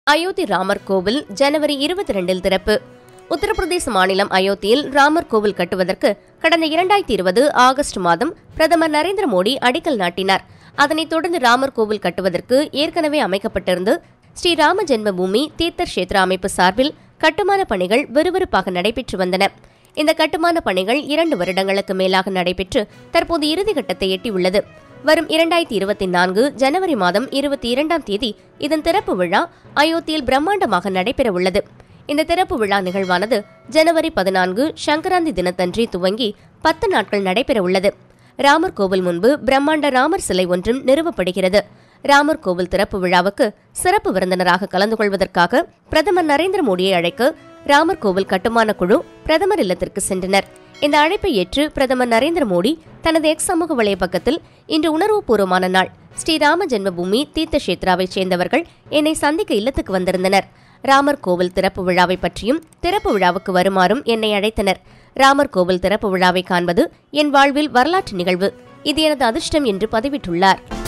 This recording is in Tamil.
அயோத்தி ராமர் கோவில் ஜனவரி இருபத்தி ரெண்டில் திறப்பு உத்தரப்பிரதேச மாநிலம் அயோத்தியில் ராமர் கோவில் கட்டுவதற்கு கடந்த இரண்டாயிரத்தி இருபது ஆகஸ்ட் மாதம் பிரதமர் நரேந்திர மோடி அடிக்கல் நாட்டினார் அதனைத் தொடர்ந்து ராமர் கோவில் கட்டுவதற்கு ஏற்கனவே அமைக்கப்பட்டிருந்து ஸ்ரீ ராம ஜென்மபூமி தீர்த்தர் கஷேத்ர அமைப்பு சார்பில் கட்டுமான பணிகள் விறுவிறுப்பாக நடைபெற்று வந்தன இந்த கட்டுமான பணிகள் இரண்டு வருடங்களுக்கு மேலாக நடைபெற்று தற்போது இறுதிக்கட்டத்தை எட்டியுள்ளது வரும் இரண்டாயிரத்தி இருபத்தி நான்கு ஜனவரி மாதம் இருபத்தி இரண்டாம் தேதி இதன் திறப்பு விழா அயோத்தியில் பிரம்மாண்டமாக நடைபெறவுள்ளது இந்த திறப்பு விழா நிகழ்வானது ஜனவரி பதினான்கு சங்கராந்தி தினத்தன்றி துவங்கி பத்து நாட்கள் நடைபெறவுள்ளது ராமர் கோவில் முன்பு பிரம்மாண்ட ராமர் சிலை ஒன்றும் நிறுவப்படுகிறது ராமர் கோவில் திறப்பு விழாவுக்கு சிறப்பு விருந்தினராக கலந்து கொள்வதற்காக பிரதமர் நரேந்திர மோடியை அழைக்க ராமர் கோவில் கட்டுமான குழு பிரதமர் இல்லத்திற்கு சென்றனர் இந்த அழைப்பை ஏற்று பிரதமர் நரேந்திர மோடி தனது எக்ஸ் சமூக வலைய பக்கத்தில் இன்று உணர்வுபூர்வமான நாள் ஸ்ரீராம ஜென்மபூமி தீர்த்த கஷேத்ராவைச் சேர்ந்தவர்கள் என்னை சந்திக்க இல்லத்துக்கு வந்திருந்தனர் ராமர் கோவில் திறப்பு விழாவை பற்றியும் திறப்பு விழாவுக்கு வருமாறும் என்னை அழைத்தனர் ராமர் கோவில் திறப்பு விழாவை காண்பது என் வாழ்வில் வரலாற்று நிகழ்வு இது எனது அதிர்ஷ்டம் என்று பதிவிட்டுள்ளார்